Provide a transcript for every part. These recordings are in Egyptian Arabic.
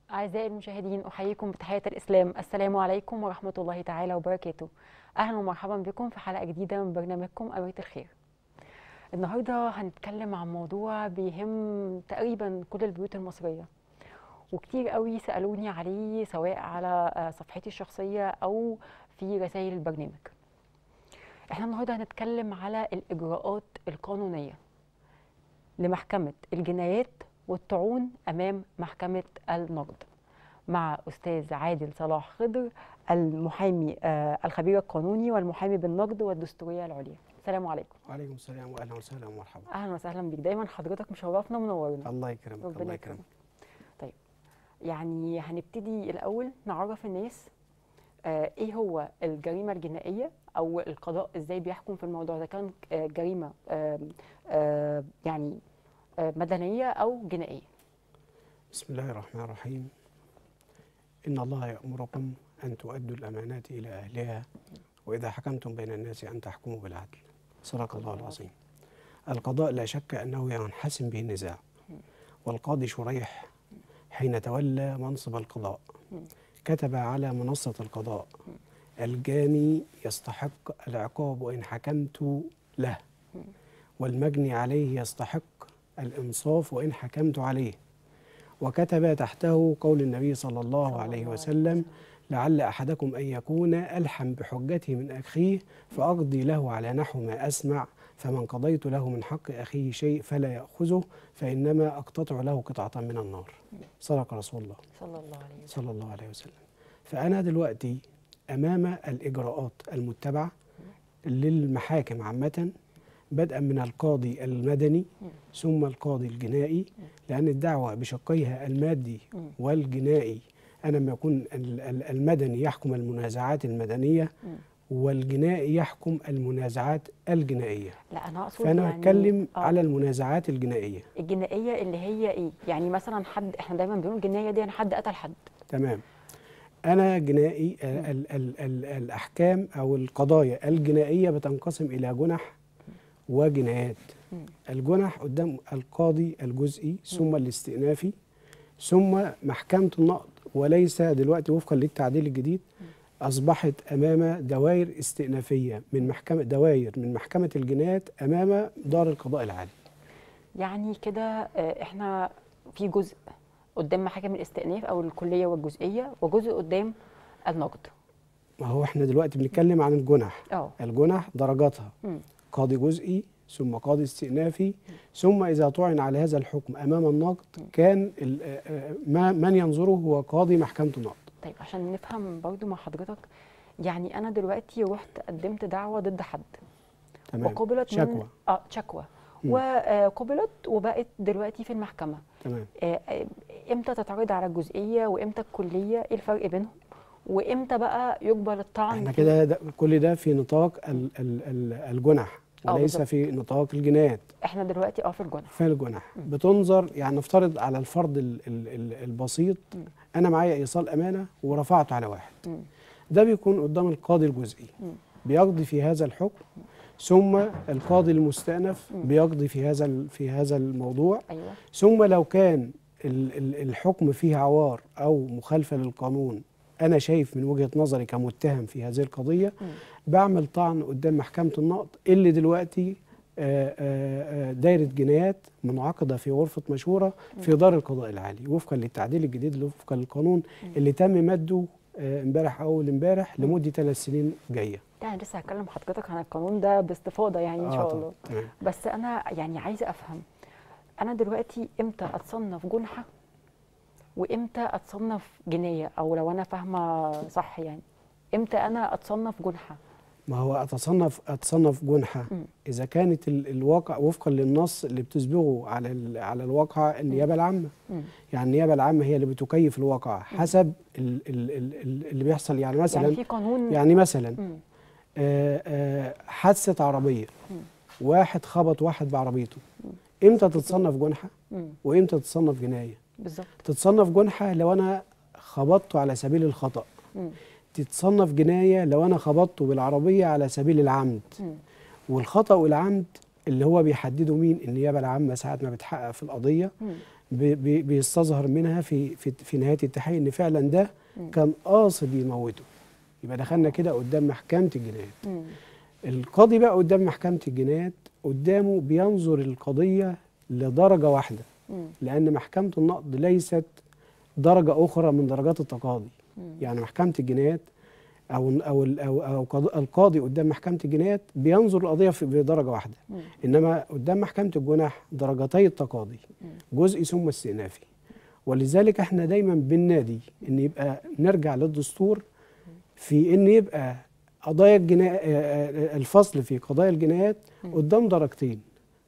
أعزائي المشاهدين أحييكم بتحية الإسلام السلام عليكم ورحمة الله تعالى وبركاته أهلا ومرحبا بكم في حلقة جديدة من برنامجكم أميرة الخير النهاردة هنتكلم عن موضوع بيهم تقريبا كل البيوت المصرية وكتير قوي سألوني عليه سواء على آه، صفحتي الشخصية أو في رسائل البرنامج احنا النهاردة هنتكلم على الإجراءات القانونية لمحكمة الجنايات والطعون أمام محكمة النقد مع أستاذ عادل صلاح خضر المحامي آه، الخبير القانوني والمحامي بالنقد والدستورية العليا السلام عليكم وعليكم السلام واهلا وسهلا ومرحبا أهلا وسهلا بيك دايما حضرتك مشرفنا ومنورنا الله يكرمك ربنا الله يكرمك. يكرمك طيب يعني هنبتدي الأول نعرف الناس آه، إيه هو الجريمة الجنائية أو القضاء إزاي بيحكم في الموضوع ده كان آه، جريمة آه، آه، يعني آه، مدنية أو جنائية بسم الله الرحمن الرحيم إن الله يأمركم أن تؤدوا الأمانات إلى أهلها وإذا حكمتم بين الناس أن تحكموا بالعدل صدق الله العظيم القضاء لا شك أنه ينحسم به النزاع والقاضي شريح حين تولى منصب القضاء كتب على منصة القضاء الجاني يستحق العقاب وإن حكمت له والمجني عليه يستحق الإنصاف وإن حكمت عليه وكتب تحته قول النبي صلى الله صلى عليه الله عليه وسلم لعل أحدكم أن يكون ألحم بحجته من أخيه فأقضي له على نحو ما أسمع فمن قضيت له من حق أخيه شيء فلا يأخذه فإنما أقتطع له قطعة من النار صدق رسول الله صلى الله عليه وسلم صلى الله عليه وسلم فأنا دلوقتي أمام الإجراءات المتبعة للمحاكم عامة بدءا من القاضي المدني ثم القاضي الجنائي لأن الدعوة بشقيها المادي مم. والجنائي أنا لما يكون ال- ال- المدني يحكم المنازعات المدنية مم. والجنائي يحكم المنازعات الجنائية لا أنا أقصد فأنا يعني بتكلم آه، على المنازعات الجنائية الجنائية اللي هي إيه؟ يعني مثلا حد إحنا دايما بنقول الجنائية دي يعني حد قتل حد تمام أنا جنائي ال ال ال ال الأحكام أو القضايا الجنائية بتنقسم إلى جنح وجنايات مم. الجنح قدام القاضي الجزئي ثم الاستئنافي ثم محكمة النقض وليس دلوقتي وفقا للتعديل الجديد أصبحت أمام دوائر استئنافية من محكمة دوائر من محكمة الجنايات أمام دار القضاء العالي يعني كده آه، إحنا في جزء قدام محاكم الاستئناف أو الكلية والجزئية وجزء قدام النقد ما هو احنا دلوقتي بنتكلم عن الجنح اه الجنح درجاتها مم. قاضي جزئي ثم قاضي استئنافي ثم إذا طعن على هذا الحكم أمام النقد كان ال- آه، آه، ما- من ينظره هو قاضي محكمة النقد طيب عشان نفهم برضو مع حضرتك يعني أنا دلوقتي رحت قدمت دعوة ضد حد تمام وقبلت من شكوى اه شكوى مم. وقبلت وبقت دلوقتي في المحكمة تمام آه، آه، امتى تتعرض على الجزئية وامتى الكلية ايه الفرق بينهم وامتى بقى يقبل الطعن احنا في- كده ده كل ده في نطاق ال ال ال الجنح آه، وليس بالظبط. في نطاق الجنايات احنا دلوقتي اه في الجنح في الجنح بتنظر يعني نفترض على الفرض ال ال ال البسيط مم. انا معايا ايصال امانه ورفعته على واحد مم. ده بيكون قدام القاضي الجزئي مم. بيقضي في هذا الحكم ثم القاضي المستأنف مم. بيقضي في هذا ال- في هذا الموضوع ايوه ثم لو كان ال- ال- الحكم فيه عوار او مخالفه للقانون انا شايف من وجهه نظري كمتهم في هذه القضيه مم. بعمل طعن قدام محكمه النقض اللي دلوقتي آه، آه، آه، دايره جنايات منعقده في غرفه مشوره في دار القضاء العالي وفقا للتعديل الجديد اللي وفقا للقانون اللي تم مده آه، امبارح او اول امبارح لمده ثلاث سنين جايه ده انا لسه هكلم حضرتك عن القانون ده باستفاضة يعني ان آه، شاء طبعاً. الله تمام. بس انا يعني عايزة افهم انا دلوقتي امتى اتصنف جنحة وامتى اتصنف جناية او لو انا فاهمة صح يعني امتى انا اتصنف جنحة ما هو اتصنف اتصنف جنحه مم. اذا كانت ال- الواقع وفقا للنص اللي بتسبقه على ال- على الواقع النيابه العامه مم. يعني النيابه العامه هي اللي بتكيف الواقع حسب ال ال ال ال- اللي بيحصل يعني مثلا يعني في قانون يعني مثلا مم. آه، آه، حادثه عربيه مم. واحد خبط واحد بعربيته امتى تتصنف جنحه مم. وامتى تتصنف جنايه بالظبط تتصنف جنحه لو انا خبطته على سبيل الخطا مم. تتصنف جنايه لو انا خبطته بالعربيه على سبيل العمد مم. والخطا والعمد اللي هو بيحدده مين النيابه العامه ساعه ما بتحقق في القضيه مم. بي- بي- بيستظهر منها في في في نهايه التحقيق ان فعلا ده مم. كان قاصد يموته يبقى دخلنا كده قدام محكمه الجنايات مم. القاضي بقى قدام محكمه الجنايات قدامه بينظر القضيه لدرجه واحده مم. لان محكمه النقض ليست درجه اخرى من درجات التقاضي مم. يعني محكمه الجنايات او او او, أو قض- القاضي قدام محكمه الجنايات بينظر القضيه في بدرجه واحده مم. انما قدام محكمه الجناح درجتي التقاضي جزء ثم استئنافي ولذلك احنا دايما بننادي ان يبقى نرجع للدستور في ان يبقى قضايا الجنا... آه، الفصل في قضايا الجنايات قدام درجتين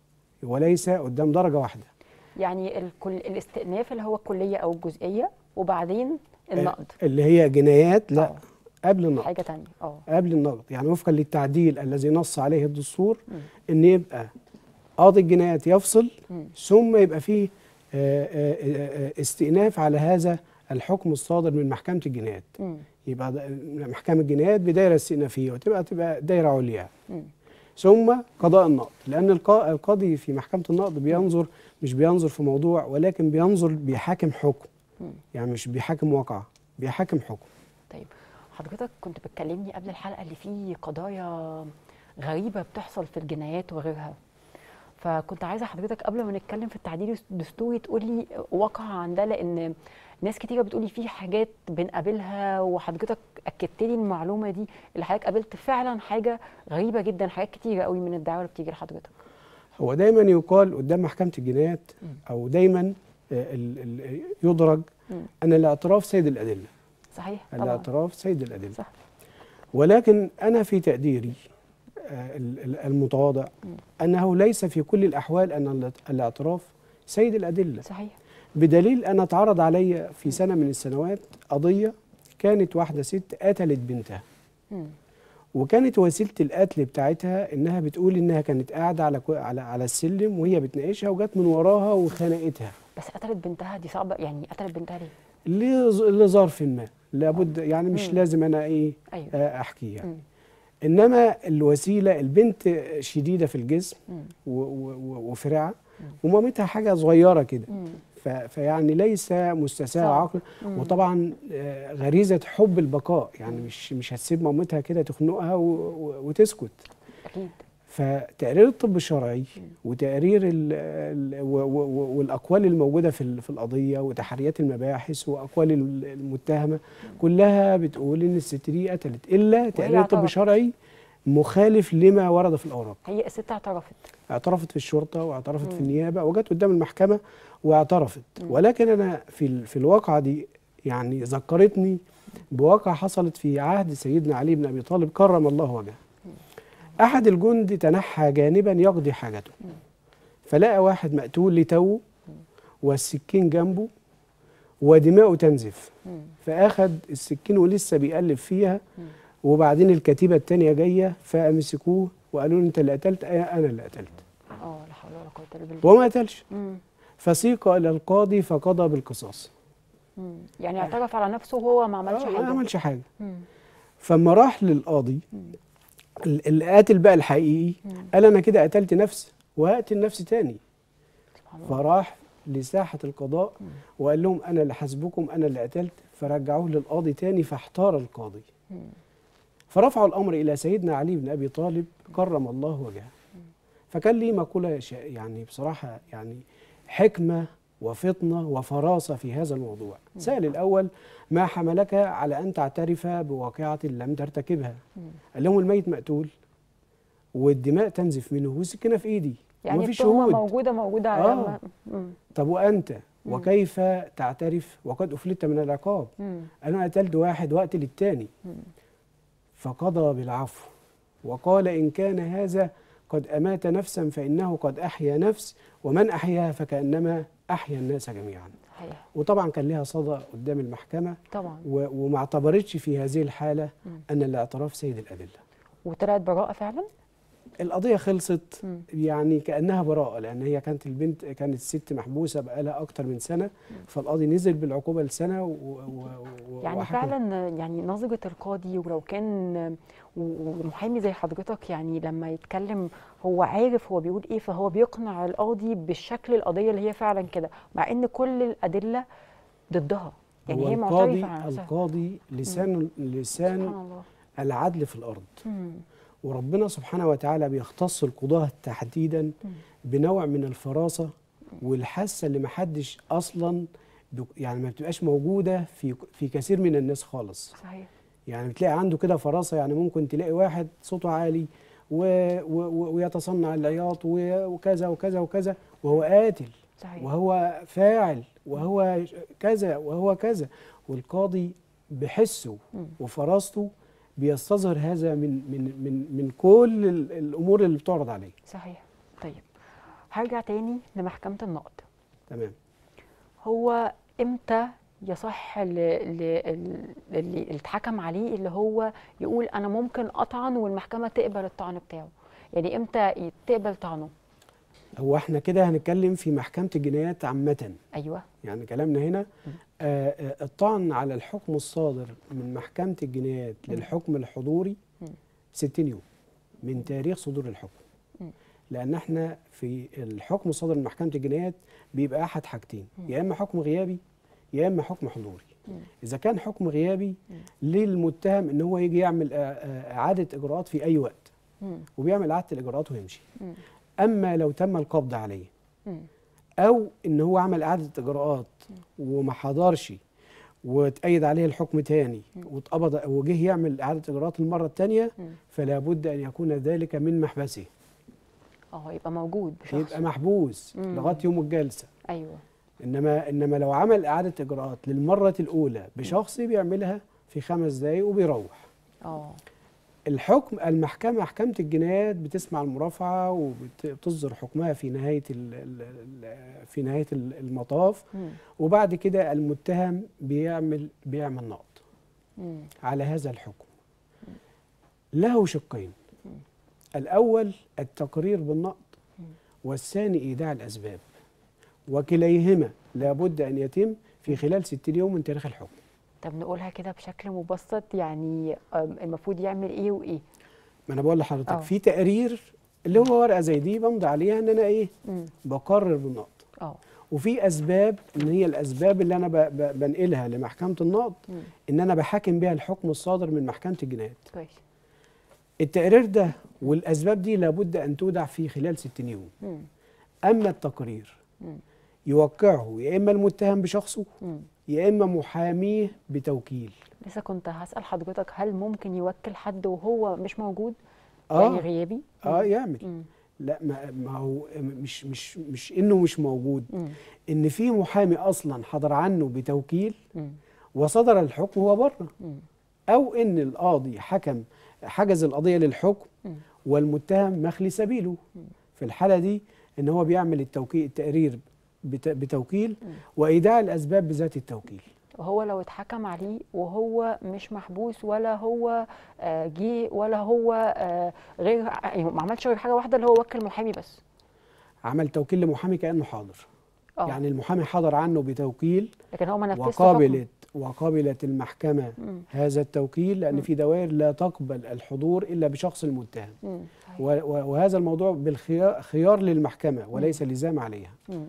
وليس قدام درجه واحده يعني الكل الاستئناف اللي هو الكليه او الجزئيه وبعدين النقد اللي هي جنايات لا آه. قبل النقد حاجه تانية اه قبل النقد يعني وفقا للتعديل الذي نص عليه الدستور مم. ان يبقى قاضي الجنايات يفصل مم. ثم يبقى فيه آه، آه، آه، استئناف على هذا الحكم الصادر من محكمه الجنايات مم. يبقى ده- محكمه الجنايات بدايره استئنافيه وتبقى تبقى دايره عليا مم. ثم قضاء النقد لان القا- القاضي في محكمه النقد بينظر مش بينظر في موضوع ولكن بينظر بيحاكم حكم مم. يعني مش بيحاكم واقعه بيحاكم حكم طيب حضرتك كنت بتكلمني قبل الحلقه اللي فيه قضايا غريبه بتحصل في الجنايات وغيرها فكنت عايزه حضرتك قبل ما نتكلم في التعديل الدستوري تقول لي واقع عن ده لان ناس كتيره بتقول لي في حاجات بنقابلها وحضرتك اكدت لي المعلومه دي اللي حضرتك قابلت فعلا حاجه غريبه جدا حاجات كتيره قوي من الدعوه اللي بتيجي لحضرتك هو دايما يقال قدام محكمه الجنايات مم. او دايما آه، ال- ال- يدرج مم. ان الاعتراف سيد الادله صحيح طبعا الاعتراف سيد الادله صح ولكن انا في تقديري آه، ال- ال- المتواضع مم. انه ليس في كل الاحوال ان الاعت- الاعتراف سيد الادله صحيح بدليل انا اتعرض علي في سنه من السنوات قضيه كانت واحده ست قتلت بنتها مم. وكانت وسيله القتل بتاعتها انها بتقول انها كانت قاعده على كو- على على السلم وهي بتناقشها وجت من وراها وخنقتها بس قتلت بنتها دي صعبه يعني قتلت بنتها ليه؟ لظ- لظرف ما لابد يعني مش مم. لازم انا ايه ايوه آه، احكي يعني مم. انما الوسيله البنت شديده في الجسم مم. و- و- و- وفرعه ومامتها حاجه صغيره كده مم. ف- فيعني ليس مستساغ صعب. عقل مم. وطبعا آه، غريزه حب البقاء يعني مش مش هتسيب مامتها كده تخنقها و- و- وتسكت اكيد فتقرير الطب الشرعي وتقرير ال ال و- و- و- والاقوال الموجوده في ال- في القضيه وتحريات المباحث واقوال ال- المتهمه كلها بتقول ان الست دي قتلت الا تقرير الطب اعترفت. الشرعي مخالف لما ورد في الاوراق هي الست اعترفت اعترفت في الشرطه واعترفت في مم. النيابه وجت قدام المحكمه واعترفت مم. ولكن انا في ال- في الواقعه دي يعني ذكرتني بواقعه حصلت في عهد سيدنا علي بن ابي طالب كرم الله وجهه احد الجند تنحى جانبا يقضي حاجته مم. فلقى واحد مقتول لتوه والسكين جنبه ودماؤه تنزف مم. فاخد السكين ولسه بيقلب فيها مم. وبعدين الكتيبه التانيه جايه فمسكوه وقالوا له انت اللي قتلت أي انا اللي قتلت اه لا حول ولا قوه الا بالله وما قتلش مم. فسيق الى القاضي فقضى بالقصاص مم. يعني اعترف على نفسه وهو ما عملش آه، ما حاجه عملش حاجه مم. فما راح للقاضي مم. ال- القاتل بقى الحقيقي مم. قال انا كده قتلت نفسي وهقتل نفسي تاني سبحان الله فراح لساحه القضاء مم. وقال لهم انا اللي حاسبكم انا اللي قتلت فرجعوه للقاضي تاني فاحتار القاضي مم. فرفعوا الامر الى سيدنا علي بن ابي طالب كرم الله وجهه فكان لي مقوله شا- يعني بصراحه يعني حكمه وفطنه وفراسه في هذا الموضوع سأل الاول ما حملك على ان تعترف بواقعه لم ترتكبها مم. قال لهم الميت مقتول والدماء تنزف منه والسكينه في ايدي يعني ومفيش التهمه شهود موجوده موجوده على آه. ما- مم. طب وانت مم. وكيف تعترف وقد افلت من العقاب مم. انا قتلت واحد واقتل الثاني مم. فقضى بالعفو وقال إن كان هذا قد أمات نفسا فإنه قد أحيا نفس ومن أحياها فكأنما أحيا الناس جميعا صحيح وطبعا كان لها صدى قدام المحكمة طبعا و- وما اعتبرتش في هذه الحالة مم. أن الاعتراف سيد الأدلة وطلعت براءه فعلا القضيه خلصت مم. يعني كانها براءه لان هي كانت البنت كانت الست محبوسه بقالها اكتر من سنه فالقاضي نزل بالعقوبه لسنه و و و يعني وحكم. فعلا يعني نظرة القاضي ولو كان ومحامي زي حضرتك يعني لما يتكلم هو عارف هو بيقول ايه فهو بيقنع القاضي بالشكل القضية اللي هي فعلا كده مع ان كل الأدلة ضدها يعني هو هي القاضي معترفة عن نفسها القاضي لسان لسان سبحان الله العدل في الارض مم. وربنا سبحانه وتعالى بيختص القضاة تحديدا مم. بنوع من الفراسة والحاسة اللي محدش أصلا بي- يعني ما بتبقاش موجودة في في كثير من الناس خالص صحيح يعني بتلاقي عنده كده فراسة يعني ممكن تلاقي واحد صوته عالي و و و ويتصنع العياط و- وكذا وكذا وكذا وهو قاتل صحيح وهو فاعل وهو كذا وهو كذا والقاضي بحسه مم. وفراسته بيستظهر هذا من من من من كل ال- الامور اللي بتعرض عليه صحيح طيب هرجع تاني لمحكمة النقد تمام هو امتى يصح ل- ل- ال- اللي اتحكم عليه اللي هو يقول انا ممكن اطعن والمحكمه تقبل الطعن بتاعه يعني امتى ي- تقبل طعنه هو احنا كده هنتكلم في محكمه الجنايات عامه ايوه يعني كلامنا هنا آه آه، الطعن على الحكم الصادر من محكمه الجنايات مم. للحكم الحضوري مم. 60 يوم من تاريخ صدور الحكم مم. لان احنا في الحكم الصادر من محكمه الجنايات بيبقى احد حاجتين مم. يا اما حكم غيابي يا اما حكم حضوري مم. اذا كان حكم غيابي مم. للمتهم ان هو يجي يعمل آه، آه، اعاده اجراءات في اي وقت مم. وبيعمل اعاده الاجراءات ويمشي مم. اما لو تم القبض عليه مم. او ان هو عمل اعاده اجراءات وما حضرش واتأيد عليه الحكم تاني واتقبض وجه يعمل اعاده اجراءات المره الثانيه مم. فلا بد ان يكون ذلك من محبسه اه يبقى موجود بشخص يبقى محبوس مم. لغايه يوم الجلسه ايوه انما انما لو عمل اعاده اجراءات للمره الاولى بشخص بيعملها في خمس دقايق وبيروح اه الحكم المحكمة محكمة الجنايات بتسمع المرافعة وبتصدر حكمها في نهاية ال ال ال- في نهاية ال- المطاف مم. وبعد كده المتهم بيعمل بيعمل نقض مم. على هذا الحكم له شقين الأول التقرير بالنقض والثاني إيداع الأسباب وكليهما لابد أن يتم في خلال 60 يوم من تاريخ الحكم طب نقولها كده بشكل مبسط يعني آم، المفروض يعمل ايه وايه ما أنا بقول لحضرتك آه. في تقرير اللي هو ورقة زي دي بمضي عليها إن أنا إيه مم. بقرر بالنقض اه وفي اسباب ان هي الاسباب اللي انا ب- ب- بنقلها لمحكمه النقض مم. ان انا بحاكم بيها الحكم الصادر من محكمه الجنايات كويس التقرير ده والاسباب دي لابد ان تودع في خلال 60 يوم مم. اما التقرير مم. يوقعه يا اما المتهم بشخصه مم. يا اما محاميه بتوكيل لسه كنت هسأل حضرتك هل ممكن يوكل حد وهو مش موجود اه يعني غيابي اه يعمل مم. لا ما, ما هو مش مش مش انه مش موجود مم. ان في محامي اصلا حضر عنه بتوكيل مم. وصدر الحكم هو بره مم. او ان القاضي حكم حجز القضيه للحكم مم. والمتهم مخلي سبيله في الحاله دي ان هو بيعمل التوكيل التقرير بت- بتوكيل وايداع الاسباب بذات التوكيل وهو لو اتحكم عليه وهو مش محبوس ولا هو آه، جه ولا هو آه، غير يعني ما عملش غير حاجه واحده اللي هو وكل محامي بس عمل توكيل لمحامي كانه حاضر اه يعني المحامي حضر عنه بتوكيل لكن هو ما نفذش حكم. وقابلت وقابلت المحكمه مم. هذا التوكيل لان في دوائر لا تقبل الحضور الا بشخص المتهم مم. صحيح. و- و- وهذا الموضوع بالخيار خيار للمحكمه وليس لزام عليها مم.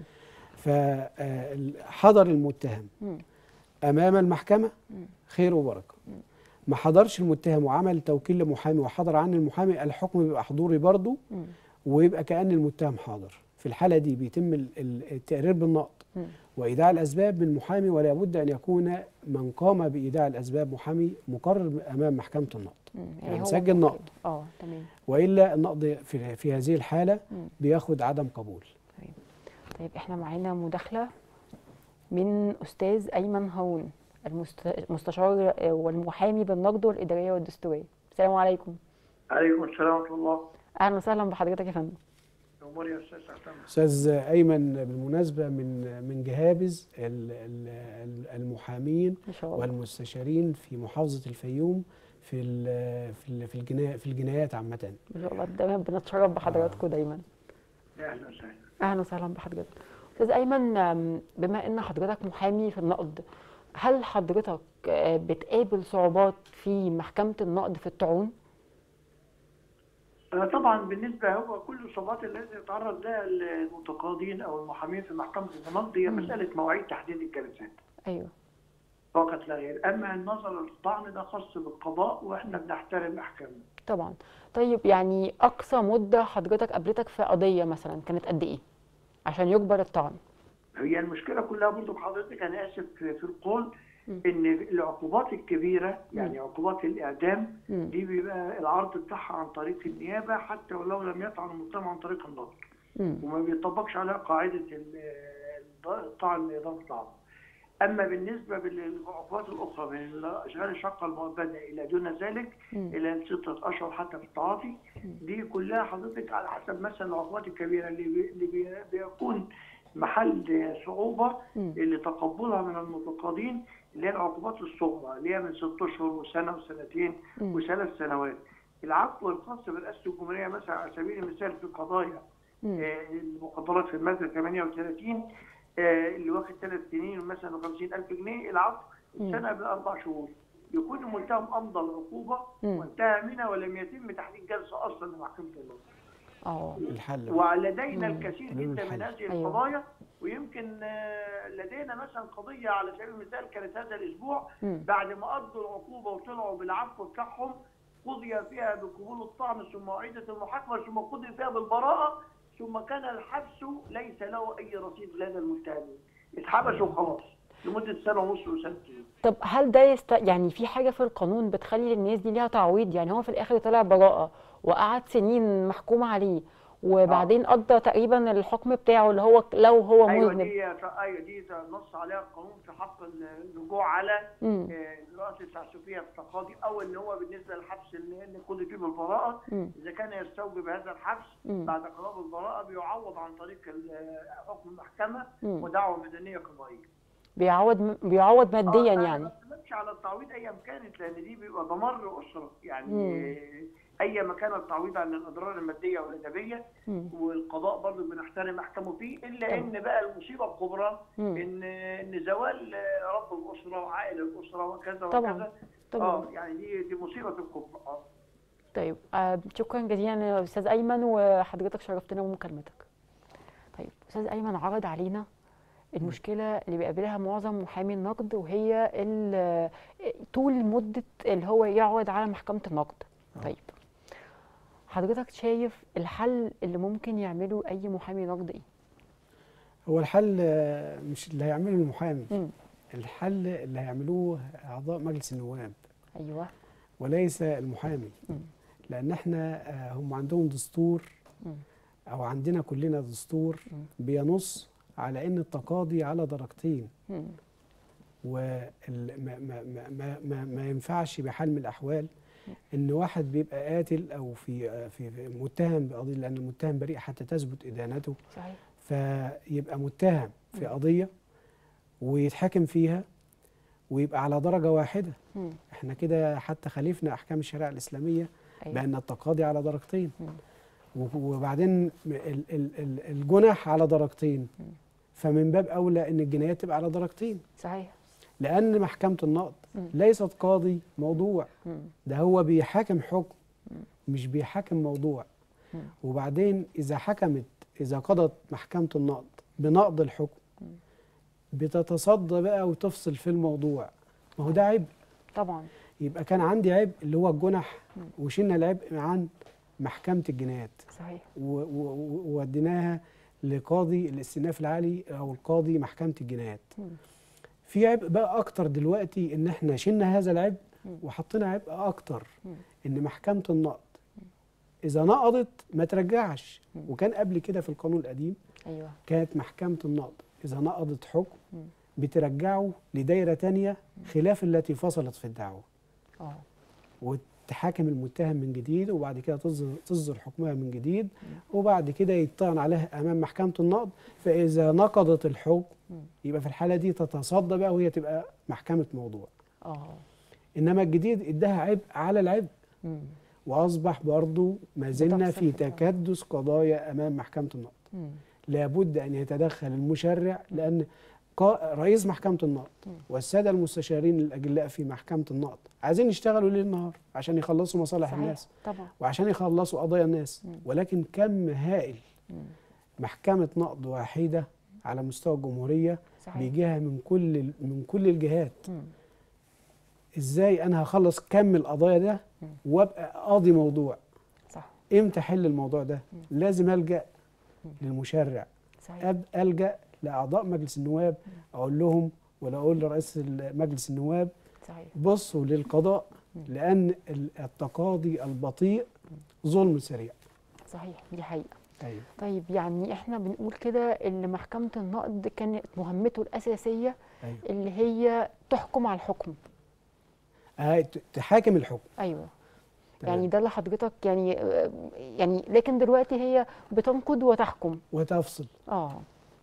فحضر المتهم مم. امام المحكمه مم. خير وبركه ما حضرش المتهم وعمل توكيل لمحامي وحضر عن المحامي الحكم بيبقى حضوري برضه مم. ويبقى كأن المتهم حاضر في الحالة دي بيتم ال- ال- التقرير بالنقد مم. وإيداع الأسباب من محامي ولا بد أن يكون من قام بإيداع الأسباب محامي مقرر أمام محكمة النقد مم. يعني هو مسجل ممكن. نقد. اه تمام وإلا النقد في, في هذه الحالة مم. بياخد عدم قبول طيب احنا معانا مداخله من استاذ ايمن هارون المست- المستشار آه، والمحامي بالنقد والاداريه والدستوريه السلام عليكم عليكم السلام ورحمة الله اهلا وسهلا بحضرتك يا فندم أمور يا أستاذ أحسن أستاذ أيمن بالمناسبة من من جهابز ال- ال- ال- المحامين ان شاء الله والمستشارين في محافظة الفيوم في ال- في ال- في الجنا- في الجنايات عامه ما شاء الله دايما بنتشرف بحضراتكم دايما اهلا وسهلا اهلا وسهلا بحضرتك استاذ ايمن آم، بما ان حضرتك محامي في النقد هل حضرتك آه، بتقابل صعوبات في محكمة النقد في الطعون؟ آه، طبعا بالنسبه هو كل الصعوبات التي يتعرض لها المتقاضين او المحامين في محكمه النقد هي مساله مواعيد تحديد الجلسات ايوه فقط لا غير اما النظر الطعن ده خاص بالقضاء واحنا بنحترم احكامه طبعا طيب يعني اقصى مدة حضرتك قابلتك في قضية مثلا كانت قد ايه؟ عشان يجبر الطعن هي المشكله كلها برضه بحضرتك انا اسف في في القول ان العقوبات الكبيره يعني عقوبات الاعدام مم. دي بيبقى العرض بتاعها عن طريق النيابه حتى ولو لم يطعن المتهم عن طريق النظر مم. وما بيطبقش عليها قاعده ال- الطعن بإضافة العرض. اما بالنسبه للعقوبات الاخرى من الاشغال الشاقه المؤبده الى دون ذلك مم. الى سته اشهر حتى في التعاطي دي كلها حضرتك على حسب مثلا العقوبات الكبيره اللي بي اللي بي بيكون محل صعوبه مم. لتقبلها من المتقاضين اللي هي العقوبات الصغرى اللي هي من ست اشهر وسنه وسنتين مم. وثلاث سنوات. العفو الخاص برئاسه الجمهوريه مثلا على سبيل المثال في قضايا مم. آه، المخدرات في الماده 38 آه، اللي واخد ثلاث سنين مثلا و50 الف جنيه العفو مم. سنه باربع شهور يكون المتهم امضى العقوبه مم. وانتهى منها ولم يتم تحديد جلسه اصلا لمحكمه النظر اه الحل ولدينا مم. الكثير حلول جدا من الحل. هذه أيوة. القضايا ويمكن آه، لدينا مثلا قضيه على سبيل المثال كانت هذا الاسبوع مم. بعد ما قضوا العقوبه وطلعوا بالعفو بتاعهم قضي فيها بقبول الطعن ثم أعيدت المحاكمه ثم قضي فيها بالبراءه ثم كان الحبس ليس له اي رصيد لدى المتهمين اتحبسوا وخلاص لمده سنه ونص وسنتين طب هل ده يست... يعني في حاجة في القانون بتخلي الناس دي ليها تعويض يعني هو في الآخر طلع براءة وقعد سنين محكوم عليه وبعدين قضى تقريبا الحكم بتاعه اللي هو لو هو ايوه مذنب دي ايوه دي نص عليها القانون في حق الرجوع على مم. آه، رأس التعسفية في التقاضي أو إن هو بالنسبة للحبس اللي اللي قضي فيه بالبراءة مم. إذا كان يستوجب هذا الحبس مم. بعد قرار البراءة بيعوض عن طريق ال- حكم المحكمة مم. ودعوة مدنية قضائية. بيعوض بيعوض ماديا آه، أنا يعني ما بتكلمش على التعويض أيا كانت لأن دي بيبقى دمار أسرة يعني مم. آه، أي ما كان التعويض عن الأضرار المادية والأدبية مم. والقضاء برضه بنحترم أحكامه فيه إلا طبعا. إن بقى المصيبة الكبرى مم. إن إن زوال آه، رب الأسرة وعائل الأسرة وكذا طبعا. وكذا طبعا اه يعني دي دي مصيبه الكبرى اه طيب آه شكرا جزيلا يا استاذ ايمن وحضرتك شرفتنا بمكالمتك طيب استاذ ايمن عرض علينا المشكله اللي بيقابلها معظم محامي النقد وهي ال- طول مده اللي هو يقعد على محكمه النقد طيب حضرتك شايف الحل اللي ممكن يعمله اي محامي نقد ايه هو الحل آه، مش اللي هيعمله المحامي مم. الحل اللي هيعملوه اعضاء مجلس النواب ايوه وليس المحامي مم. لان احنا آه، هم عندهم دستور مم. او عندنا كلنا دستور مم. بينص على ان التقاضي على درجتين مم. وما ما ما ما ما, ما ينفعش بحال من الاحوال ان واحد بيبقى قاتل او في في في متهم بقضيه لان المتهم بريء حتى تثبت ادانته صحيح فيبقى متهم في قضيه ويتحاكم فيها ويبقى على درجه واحده مم. احنا كده حتى خالفنا احكام الشريعه الاسلاميه أيوة. بان التقاضي على درجتين مم. و- وبعدين ال- ال- ال- الجنح على درجتين فمن باب اولى ان الجنايات تبقى على درجتين صحيح لان محكمه النقد مم. ليست قاضي موضوع مم. ده هو بيحاكم حكم مش بيحاكم موضوع مم. وبعدين اذا حكمت اذا قضت محكمه النقد بنقض الحكم بتتصدى بقى وتفصل في الموضوع ما هو ده عبء طبعا يبقى كان عندي عبء اللي هو الجنح وشلنا العبء عن محكمه الجنايات صحيح و- و- و- ووديناها لقاضي الاستئناف العالي او القاضي محكمه الجنايات مم. في عبء بقى اكتر دلوقتي ان احنا شلنا هذا العبء مم. وحطينا عبء اكتر مم. ان محكمه النقد اذا نقضت ما ترجعش مم. وكان قبل كده في القانون القديم ايوه كانت محكمه النقد اذا نقضت حكم مم. بترجعه لدايره تانية خلاف التي فصلت في الدعوه اه وتحاكم المتهم من جديد وبعد كده تصدر تصدر حكمها من جديد وبعد كده يطعن عليها امام محكمه النقد فاذا نقضت الحكم مم. يبقى في الحاله دي تتصدى بقى وهي تبقى محكمه موضوع اه انما الجديد اداها عبء على العبء مم. واصبح برضه ما زلنا بتحصل في في الفعل. تكدس قضايا امام محكمه النقض مم. لابد ان يتدخل المشرع لان قا- رئيس محكمه النقض والساده المستشارين الاجلاء في محكمه النقض عايزين يشتغلوا ليل نهار عشان يخلصوا مصالح صحيح الناس طبعا وعشان يخلصوا قضايا الناس مم. ولكن كم هائل مم. محكمه نقض واحده على مستوى الجمهوريه صحيح بيجيها من كل ال- من كل الجهات مم. ازاي انا هخلص كم القضايا ده مم. وابقى قاضي موضوع صح امتى احل الموضوع ده لازم الجا للمشرع صحيح أب الجا لاعضاء مجلس النواب اقول لهم ولا اقول لرئيس ال- مجلس النواب صحيح بصوا للقضاء مم. لان ال- التقاضي البطيء ظلم سريع صحيح دي حقيقة ايوه طيب يعني احنا بنقول كده ان محكمة النقد كانت مهمته الأساسية ايوه اللي هي تحكم على الحكم آه، ت- تحاكم الحكم ايوه تمام. يعني ده اللي حضرتك يعني آه، يعني لكن دلوقتي هي بتنقد وتحكم وتفصل اه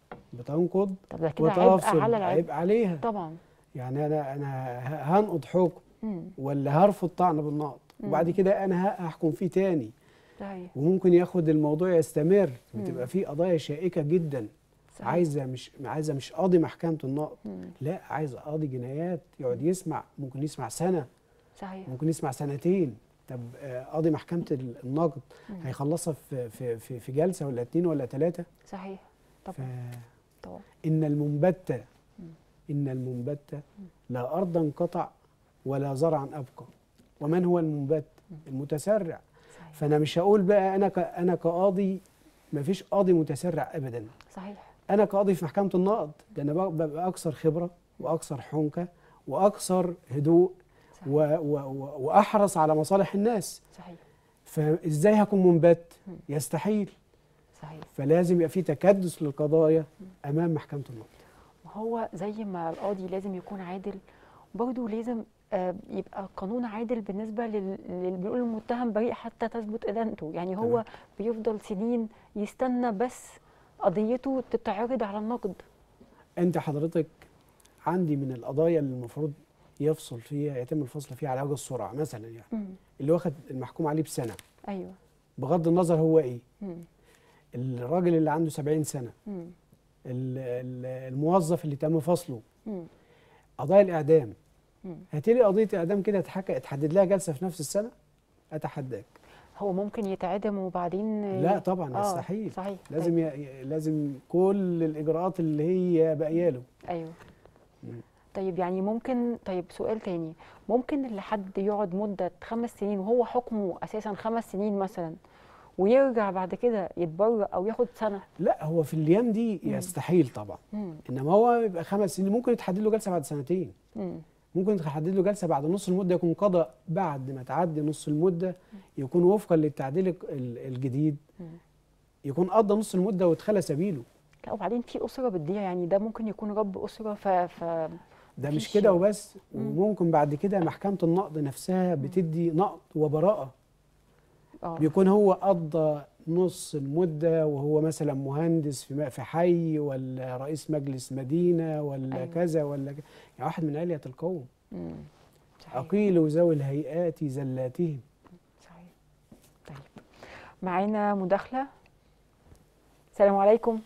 بتنقض طب ده كده عبء وتفصل على العبء عيب عليها طبعا يعني انا انا ه- هنقض حكم امم ولا هرفض طعن بالنقض مم. وبعد كده انا ه- هحكم فيه تاني صحيح وممكن ياخد الموضوع يستمر مم. بتبقى فيه قضايا شائكه جدا صحيح. عايزه مش عايزه مش قاضي محكمه النقض مم. لا عايزه قاضي جنايات يقعد يسمع ممكن يسمع سنه صحيح ممكن يسمع سنتين طب آه، قاضي محكمه ال- النقد مم. هيخلصها في في في, في جلسه ولا اتنين ولا ثلاثه صحيح طبعا طبعا فان المنبت مم. ان المنبت لا ارضا قطع ولا زرعا ابقى ومن هو المنبت المتسرع صحيح فانا مش هقول بقى انا ك- انا كقاضي ما فيش قاضي متسرع ابدا صحيح انا كقاضي في محكمه النقد ده انا بق- ببقى اكثر خبره واكثر حنكه واكثر هدوء صحيح و و و واحرص على مصالح الناس صحيح فازاي هكون منبت مم. يستحيل صحيح فلازم يبقى في تكدس للقضايا امام محكمه النقد هو زي ما القاضي لازم يكون عادل برضه لازم آه، يبقى قانون عادل بالنسبه لل- للي بيقول المتهم بريء حتى تثبت ادانته يعني هو تمام. بيفضل سنين يستنى بس قضيته تتعرض على النقد انت حضرتك عندي من القضايا اللي المفروض يفصل فيها يتم الفصل فيها على وجه السرعه مثلا يعني مم. اللي واخد المحكوم عليه بسنه ايوه بغض النظر هو ايه مم. الراجل اللي عنده 70 سنه مم. ال- ال- الموظف اللي تم فصله مم. قضايا الاعدام مم. هاتلي قضيه اعدام كده تحك... تحدد لها جلسه في نفس السنه اتحداك هو ممكن يتعدم وبعدين لا طبعا آه، يستحيل صحيح لازم ي... ي- لازم كل الاجراءات اللي هي باقيه له ايوه مم. طيب يعني ممكن طيب سؤال تاني ممكن اللي حد يقعد مدة خمس سنين وهو حكمه أساسا خمس سنين مثلا ويرجع بعد كده يتبرأ أو ياخد سنة لا هو في الايام دي مم. يستحيل طبعا مم. انما هو يبقى خمس سنين ممكن يتحدد له جلسه بعد سنتين مم. ممكن يتحدد له جلسه بعد نص المده يكون قضى بعد ما تعدي نص المده يكون وفقا للتعديل ال- الجديد مم. يكون قضى نص المده واتخلى سبيله لا وبعدين في أسرة بتضيع يعني ده ممكن يكون رب أسرة ف, ف... ده مفيش مش كده يعني. وبس مم. وممكن بعد كده محكمه النقد نفسها بتدي نقد وبراءه اه بيكون هو قضى نص المده وهو مثلا مهندس في م- في حي ولا رئيس مجلس مدينه ولا أيوة. أيوة. كذا ولا ك... يعني واحد من علية القوم مم. صحيح أقيل ذوي الهيئات زلاتهم صحيح طيب معانا مداخلة السلام عليكم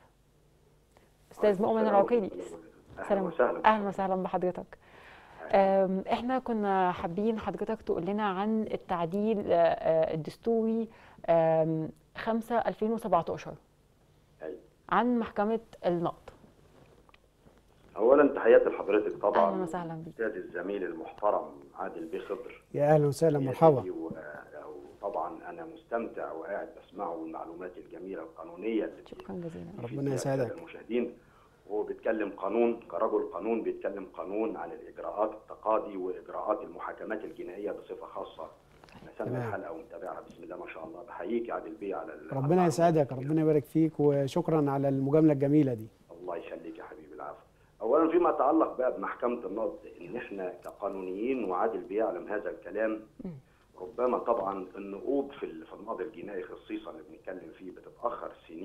أستاذ مؤمن العقيلي اهلا سلام وسهلا اهلا وسهلا بحضرتك أم، احنا كنا حابين حضرتك تقول لنا عن التعديل آه، آه، الدستوري آم، 5 2017 أيوة. عن محكمة النقد اولا تحياتي لحضرتك طبعا اهلا وسهلا بيك استاذ الزميل المحترم عادل بيه خضر يا أهلا وسهلا مرحبا تحياتي و- وطبعا انا مستمتع وقاعد بسمعه والمعلومات الجميله القانونيه اللي شكرا جزيلا بيفيد ربنا فيها يسعدك. السادة المشاهدين وهو بيتكلم قانون كرجل قانون بيتكلم قانون عن الاجراءات التقاضي واجراءات المحاكمات الجنائيه بصفه خاصه انا سامع تمام. الحلقه ومتابعها بسم الله ما شاء الله بحييك يا عادل بيه على ال- على ربنا المعلومات يسعدك الجميلة. ربنا يبارك فيك وشكرا على المجاملة الجميلة دي الله يخليك يا حبيبي العفو. اولا فيما يتعلق بقى بمحكمه النقد ان احنا كقانونيين وعادل بيعلم هذا الكلام ربما طبعا النقوض في ال- في النقض الجنائي خصيصا اللي بنتكلم فيه بتتاخر سنين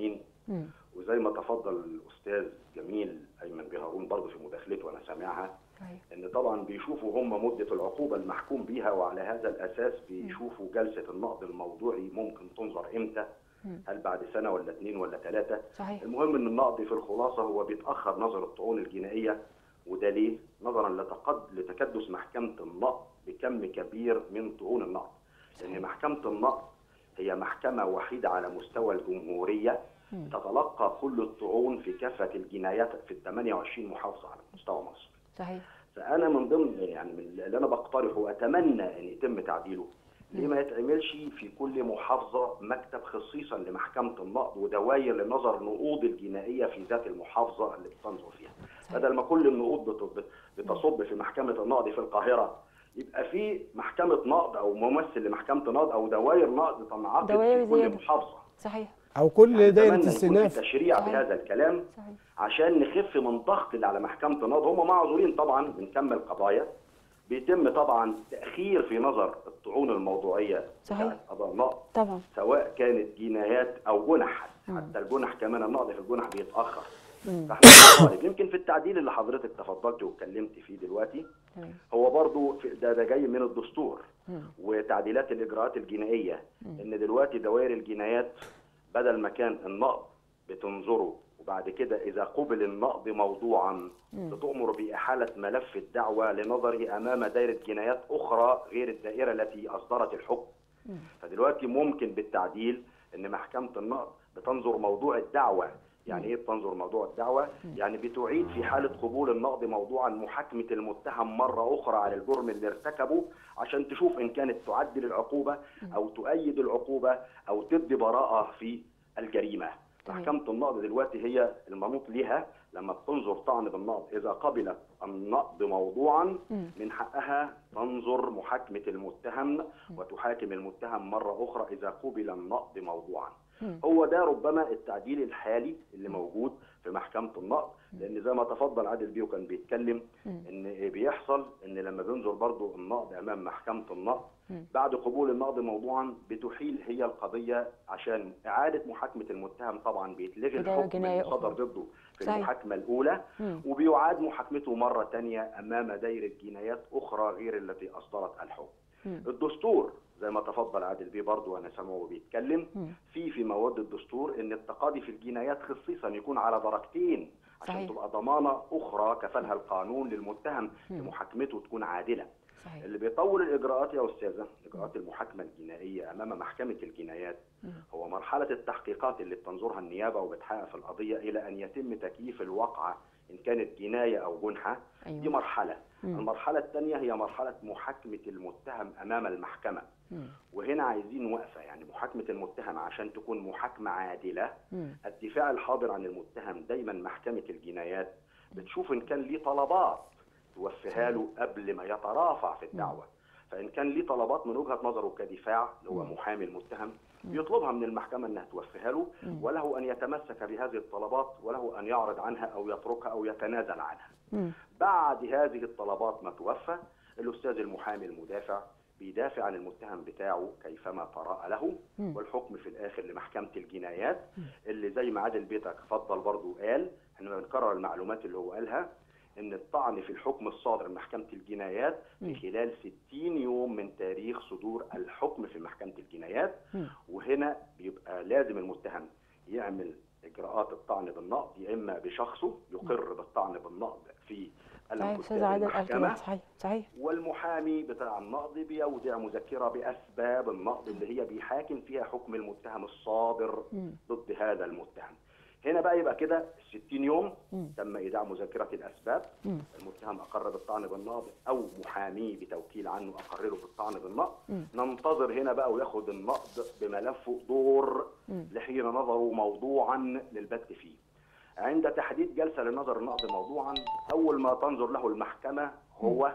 مم. وزي ما تفضل الاستاذ جميل ايمن بهارون برضه في مداخلته وانا سامعها صحيح ان طبعا بيشوفوا هم مده العقوبه المحكوم بيها وعلى هذا الاساس بيشوفوا جلسه النقد الموضوعي ممكن تنظر امتى مم. هل بعد سنه ولا اثنين ولا ثلاثه صحيح المهم ان النقد في الخلاصه هو بيتاخر نظر الطعون الجنائيه وده ليه؟ نظرا لتقد... لتكدس محكمه النقد بكم كبير من طعون النقد لان محكمه النقد هي محكمه وحيده على مستوى الجمهوريه مم. تتلقى كل الطعون في كافه الجنايات في ال 28 محافظه على مستوى مصر صحيح فانا من ضمن يعني من اللي انا بقترحه واتمنى ان يتم تعديله ليه ما يتعملش في كل محافظه مكتب خصيصا لمحكمه النقد ودواير لنظر النقوض الجنائيه في ذات المحافظه اللي بتنظر فيها صحيح بدل ما كل النقوض بت- بتصب في محكمه النقد في القاهره يبقى في محكمه نقد او ممثل لمحكمه نقد او دوائر نقد تنعقد دوائر في كل زيادة. محافظه صحيح او كل يعني دايره أتمنى يكون استئناف في تشريع صحيح. بهذا الكلام صحيح عشان نخف من ضغط اللي على محكمة النقض هم معذورين طبعا بنكمل قضايا بيتم طبعا تأخير في نظر الطعون الموضوعية صحيح. بتاعت قضاء النقض طبعا سواء كانت جنايات أو جنح مم. حتى الجنح كمان النقض في الجنح بيتأخر مم. فاحنا بنطالب يمكن في التعديل اللي حضرتك تفضلت واتكلمت فيه دلوقتي تمام هو برضو في- ده ده جاي من الدستور مم. وتعديلات الاجراءات الجنائيه مم. ان دلوقتي دوائر الجنايات بدل ما كان النقض بتنظره وبعد كده اذا قبل النقض موضوعا مم. بتؤمر باحاله ملف الدعوه لنظره امام دائره جنايات اخرى غير الدائره التي اصدرت الحكم مم. فدلوقتي ممكن بالتعديل ان محكمه النقض بتنظر موضوع الدعوه يعني ايه بتنظر موضوع الدعوه يعني بتعيد في حاله قبول النقض موضوعا محاكمه المتهم مره اخرى على الجرم اللي ارتكبه عشان تشوف ان كانت تعدل العقوبه او تؤيد العقوبه او تدي براءه في الجريمه تمام. محكمه النقض دلوقتي هي المنوط ليها لما بتنظر طعن بالنقض اذا قبلت النقض موضوعا مم. من حقها تنظر محاكمه المتهم وتحاكم المتهم مره اخرى اذا قبل النقض موضوعا مم. هو ده ربما التعديل الحالي اللي موجود في محكمه النقض لان زي ما تفضل عادل بيه وكان بيتكلم مم. ان بيحصل ان لما بينظر برضو النقض امام محكمه النقض مم. بعد قبول النقض موضوعا بتحيل هي القضيه عشان اعاده محاكمه المتهم طبعا بيتلغي في دائرة الحكم جناية اللي صدر أخرى. ضده في صحيح. المحاكمه الاولى مم. وبيعاد محاكمته مره ثانيه امام دائره جنايات اخرى غير التي اصدرت الحكم مم. الدستور زي ما تفضل عادل بيه برضه وانا سامعه بيتكلم مم. في في مواد الدستور ان التقاضي في الجنايات خصيصا يكون على درجتين عشان صحيح. تبقى ضمانه اخرى كفلها القانون للمتهم مم. لمحاكمته تكون عادله صحيح اللي بيطول الاجراءات يا استاذه اجراءات المحاكمه الجنائيه امام محكمه الجنايات مم. هو مرحله التحقيقات اللي بتنظرها النيابه وبتحقق في القضيه الى ان يتم تكييف الواقعه ان كانت جنايه او جنحه دي ايوه مرحله مم. المرحله الثانيه هي مرحله محاكمه المتهم امام المحكمه مم. وهنا عايزين وقفه يعني محاكمه المتهم عشان تكون محاكمه عادله مم. الدفاع الحاضر عن المتهم دايما محكمه الجنايات بتشوف ان كان ليه طلبات توفيها له قبل ما يترافع في الدعوه فان كان ليه طلبات من وجهه نظره كدفاع اللي هو محامي المتهم بيطلبها من المحكمه انها توفيها له وله ان يتمسك بهذه الطلبات وله ان يعرض عنها او يتركها او يتنازل عنها مم. بعد هذه الطلبات ما توفى الاستاذ المحامي المدافع بيدافع عن المتهم بتاعه كيفما تراءى له مم. والحكم في الاخر لمحكمه الجنايات اللي زي ما عادل بيتك فضل برضو قال احنا بنكرر المعلومات اللي هو قالها ان الطعن في الحكم الصادر من محكمه الجنايات في خلال 60 يوم من تاريخ صدور الحكم في محكمه الجنايات مم. وهنا بيبقى لازم المتهم يعمل اجراءات الطعن بالنقض يا اما بشخصه يقر بالطعن بالنقض في صحيح قلم استاذ كتاب عادل قال كده المحكمه صحيح صحيح والمحامي بتاع النقض بيودع مذكره باسباب النقض اللي هي بيحاكم فيها حكم المتهم الصادر مم. ضد هذا المتهم هنا بقى يبقى كده 60 يوم مم. تم ايداع مذكره الاسباب مم. المتهم اقر بالطعن بالنقض او محاميه بتوكيل عنه اقر له بالطعن بالنقض مم. ننتظر هنا بقى وياخد النقض بملفه دور مم. لحين نظره موضوعا للبت فيه عند تحديد جلسه لنظر النقض موضوعا اول ما تنظر له المحكمه هو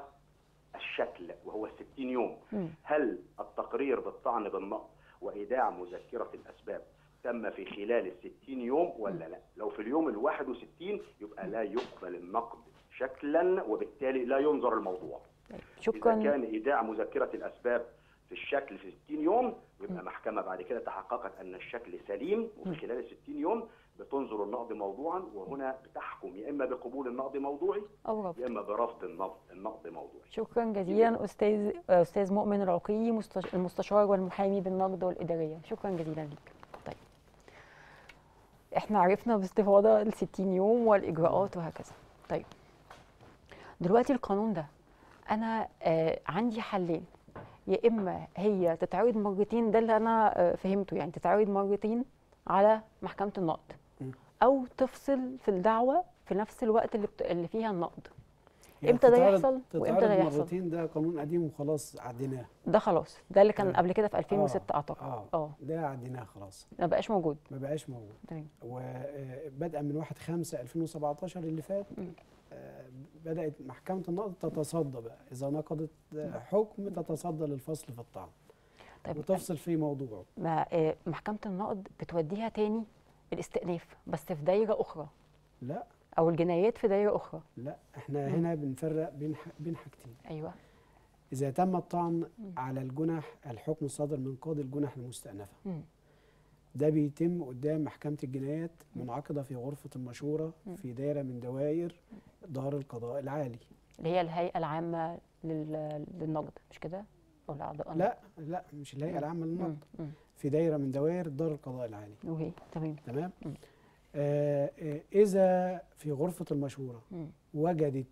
الشكل وهو 60 يوم مم. هل التقرير بالطعن بالنقض وايداع مذكره الاسباب تم في خلال ال 60 يوم ولا لا؟ لو في اليوم ال 61 يبقى لا يقبل النقد شكلا وبالتالي لا ينظر الموضوع. طيب، اذا شكرا كان ايداع مذكره الاسباب في الشكل في 60 يوم يبقى محكمه بعد كده تحققت ان الشكل سليم وفي خلال ال 60 يوم بتنظر النقد موضوعا وهنا بتحكم يا اما بقبول النقد موضوعي او رفض يا اما برفض النقد النقد موضوعي شكرا جزيلا استاذ استاذ مؤمن العقيلي مستش- المستشار والمحامي بالنقد والاداريه شكرا جزيلا ليك طيب احنا عرفنا باستفاضه ال 60 يوم والاجراءات وهكذا طيب دلوقتي القانون ده انا آه عندي حلين يا اما هي تتعرض مرتين ده اللي انا آه فهمته يعني تتعرض مرتين على محكمه النقد مم. او تفصل في الدعوه في نفس الوقت اللي, بت... اللي فيها النقد هي امتى ده تتعرض- يحصل وامتى ده تتعرض يحصل مرتين ده قانون قديم وخلاص عديناه ده خلاص ده اللي كان آه. قبل كده في 2006 آه، اعتقد اه اه ده عديناه خلاص ما بقاش موجود ما بقاش موجود تمام وبدءا من 1 5 2017 اللي فات مم. آه، بدات محكمه النقد تتصدى بقى اذا نقضت آه، حكم تتصدى للفصل في الطعن طيب وتفصل في موضوعه ما آه، محكمه النقد بتوديها تاني الاستئناف بس في دايره اخرى لا او الجنايات في دايره اخرى لا احنا مم. هنا بنفرق بين ح- بين حاجتين ايوه اذا تم الطعن على الجنح الحكم الصادر من قاضي الجنح المستأنفة مم. ده بيتم قدام محكمة الجنايات منعقدة في غرفة المشورة في دايرة من دوائر دار القضاء العالي اللي هي الهيئه العامه لل... للنقد مش كده او لاعضاء النقد؟ لا لا مش الهيئة العامة مم. للنقد مم. في دايرة من دوائر دار القضاء العالي اوكي تمام تمام مم. آه آه، إذا في غرفة المشورة مم. وجدت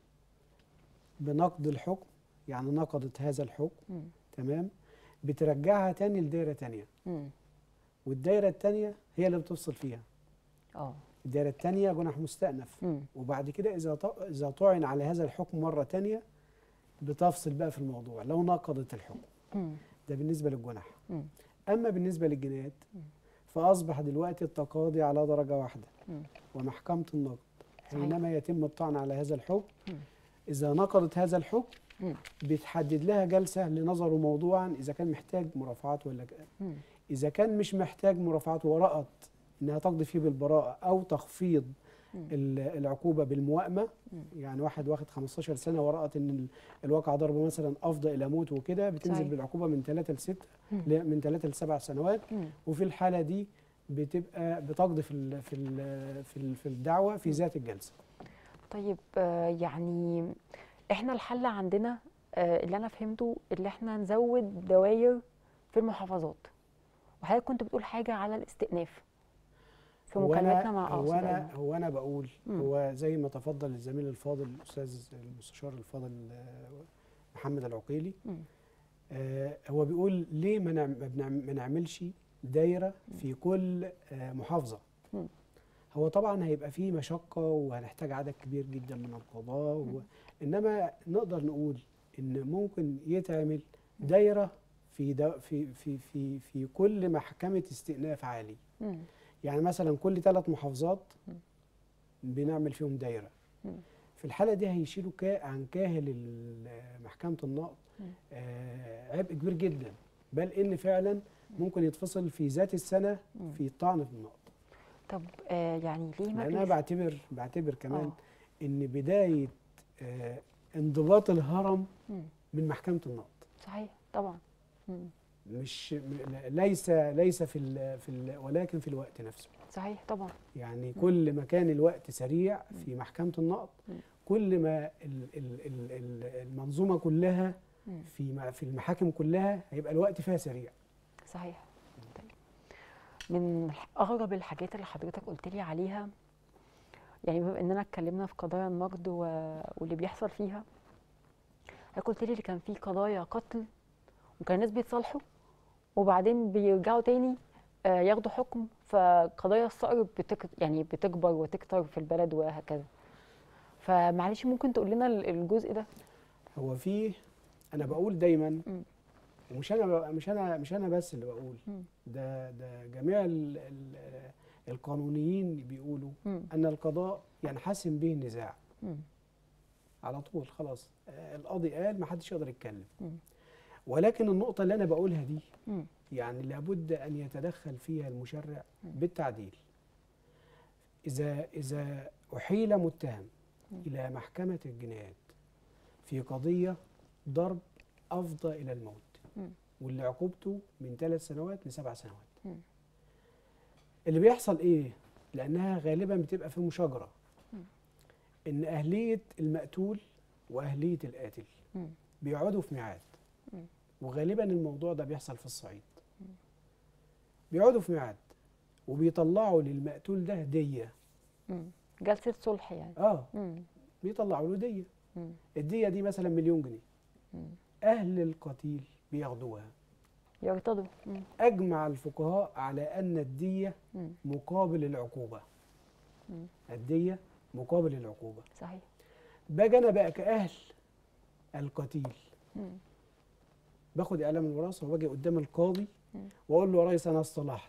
بنقد الحكم يعني نقضت هذا الحكم مم. تمام بترجعها تاني لدايرة تانية مم. والدايرة التانية هي اللي بتفصل فيها اه الدايرة التانية جنح مستأنف مم. وبعد كده إذا ط- إذا طعن على هذا الحكم مرة تانية بتفصل بقى في الموضوع لو نقضت الحكم مم. ده بالنسبة للجنح مم. أما بالنسبة للجنايات فأصبح دلوقتي التقاضي على درجة واحدة مم. ومحكمة النقد صحيح. حينما يتم الطعن على هذا الحكم مم. إذا نقضت هذا الحكم مم. بتحدد لها جلسة لنظره موضوعا إذا كان محتاج مرافعات ولا ك- مم. إذا كان مش محتاج مرافعات ورأت إنها تقضي فيه بالبراءة أو تخفيض مم. ال- العقوبة بالموائمة مم. يعني واحد واخد 15 سنة ورأت إن ال- الواقع ضربه مثلا أفضى إلى موت وكده بتنزل صحيح. بالعقوبة من 3 ل 6 مم. من 3 ل 7 سنوات مم. وفي الحالة دي بتبقى بتقضي في ال في ال في, ال في الدعوة في ذات الجلسة طيب آه، يعني احنا الحل عندنا آه، اللي انا فهمته اللي احنا نزود دواير في المحافظات وحضرتك كنت بتقول حاجه على الاستئناف في هو أنا- مكالمتنا مع هو أستاذ انا أيمن. هو انا بقول مم. هو زي ما تفضل الزميل الفاضل الاستاذ المستشار الفاضل آه، محمد العقيلي مم. آه، هو بيقول ليه ما نعم- ما بنعم- ما نعملش دايره في كل آه، محافظه مم. هو طبعا هيبقى فيه مشقه وهنحتاج عدد كبير جدا من القضاه و... انما نقدر نقول ان ممكن يتعمل دايره في دا في في في في كل محكمه استئناف عالي مم. يعني مثلا كل ثلاث محافظات بنعمل فيهم دايره مم. في الحاله دي هيشيلوا كا عن كاهل ال- محكمه النقض مم. آه عبء كبير جدا بل ان فعلا ممكن يتفصل في ذات السنه مم. في الطعن في النقض طب آه، يعني ليه ما لان انا بيس- بعتبر بعتبر كمان آه. ان بدايه آه انضباط الهرم مم. من محكمه النقض صحيح طبعا مم. مش م- ليس ليس في ال في ال ولكن في الوقت نفسه صحيح طبعا يعني كل ما كان الوقت سريع في محكمة النقض مم. كل ما ال- ال- ال- ال- المنظومة كلها مم. في م- في المحاكم كلها هيبقى الوقت فيها سريع صحيح طيب. من اغرب الحاجات اللي حضرتك قلت لي عليها يعني بما اننا اتكلمنا في قضايا النقد و... واللي بيحصل فيها حضرتك قلت لي اللي كان فيه قضايا قتل وكان الناس بيتصالحوا وبعدين بيرجعوا تاني آه، ياخدوا حكم فقضايا الصقر بتك... يعني بتكبر وتكتر في البلد وهكذا فمعلش ممكن تقول لنا ال- الجزء ده هو في انا بقول دايما مم. ومش انا ب- مش انا مش انا بس اللي بقول مم. ده ده جميع ال ال القانونيين بيقولوا مم. ان القضاء ينحسم به النزاع مم. على طول خلاص آه، القاضي قال ما حدش يقدر يتكلم مم. ولكن النقطة اللي أنا بقولها دي مم. يعني لابد أن يتدخل فيها المشرع بالتعديل إذا إذا أحيل متهم إلى محكمة الجنايات في قضية ضرب أفضى إلى الموت مم. واللي عقوبته من ثلاث سنوات لسبع سنوات مم. اللي بيحصل إيه؟ لانها غالبا بتبقى في مشاجره ان اهليه المقتول واهليه القاتل مم. بيقعدوا في ميعاد مم. وغالبا الموضوع ده بيحصل في الصعيد بيقعدوا في ميعاد وبيطلعوا للمقتول ده هديه مم. جلسه صلح يعني اه مم. بيطلعوا له ديه مم. الديه دي مثلا مليون جنيه مم. اهل القتيل بياخدوها يرتضوا مم. اجمع الفقهاء على ان الديه مم. مقابل العقوبه مم. الديه مقابل العقوبه صحيح باجي انا بقى كاهل القتيل مم. باخد اعلام الوراثه واجي قدام القاضي مم. واقول له يا ريس انا اصطلحت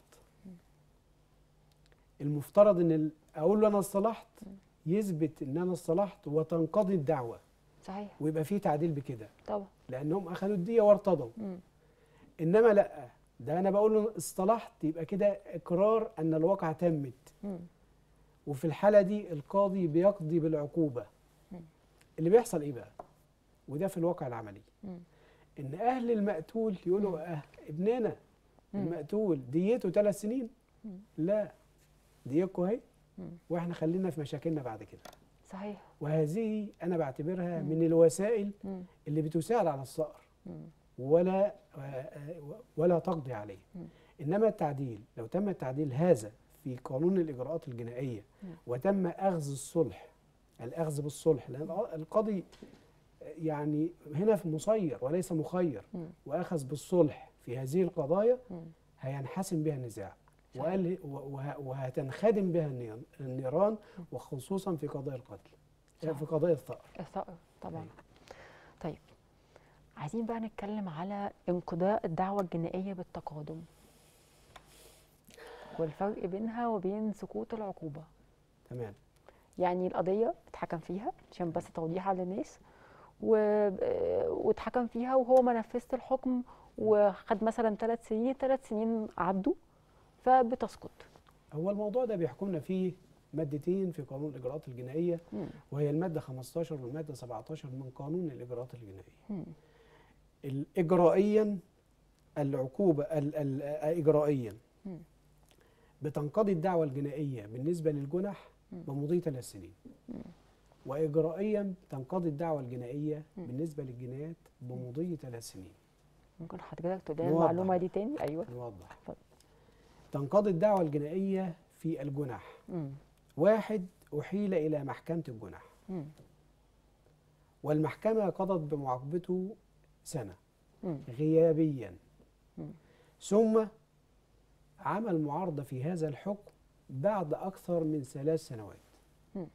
المفترض ان ال- اقول له انا اصطلحت يثبت ان انا اصطلحت وتنقضي الدعوه صحيح ويبقى في تعديل بكده طبعا لانهم اخذوا الديه وارتضوا مم. انما لا ده انا بقول له اصطلحت يبقى كده اقرار ان الواقعه تمت مم. وفي الحاله دي القاضي بيقضي بالعقوبه مم. اللي بيحصل ايه بقى وده في الواقع العملي مم. ان اهل المقتول يقولوا اه ابننا مم. المقتول ديته ثلاث سنين مم. لا ديتكم اهي مم. واحنا خلينا في مشاكلنا بعد كده صحيح وهذه انا بعتبرها مم. من الوسائل مم. اللي بتساعد على الصقر مم. ولا ولا تقضي عليه مم. انما التعديل لو تم تعديل هذا في قانون الاجراءات الجنائيه مم. وتم اخذ الصلح الاخذ بالصلح لان القاضي يعني هنا في مسير وليس مخير مم. واخذ بالصلح في هذه القضايا مم. هينحسم بها النزاع صحيح. وقال وه- وهتنخدم بها النيران- النيران وخصوصا في قضايا القتل صح. في قضايا الثأر الثأر طبعا أيوة. طيب عايزين بقى نتكلم على انقضاء الدعوة الجنائية بالتقادم والفرق بينها وبين سقوط العقوبة تمام يعني القضية اتحكم فيها عشان بس توضيح على الناس و... آه، واتحكم فيها وهو ما نفذش الحكم وخد مثلا ثلاث سنين ثلاث سنين عدوا فبتسقط هو الموضوع ده بيحكمنا فيه مادتين في قانون الاجراءات الجنائيه مم. وهي الماده 15 والماده 17 من قانون الاجراءات الجنائيه مم. ال- اجرائيا العقوبه ال- ال- اجرائيا مم. بتنقضي الدعوه الجنائيه بالنسبه للجنح مم. بمضي ثلاث سنين مم. واجرائيا تنقضي الدعوه الجنائيه مم. بالنسبه للجنايات بمضي ثلاث سنين ممكن حضرتك تدعي نوضح المعلومة بقى. دي تاني أيوه نوضح اتفضل. تنقضي الدعوه الجنائيه في الجنح مم. واحد احيل الى محكمه الجنح مم. والمحكمه قضت بمعاقبته سنه مم. غيابيا مم. ثم عمل معارضة في هذا الحكم بعد أكثر من ثلاث سنوات مم.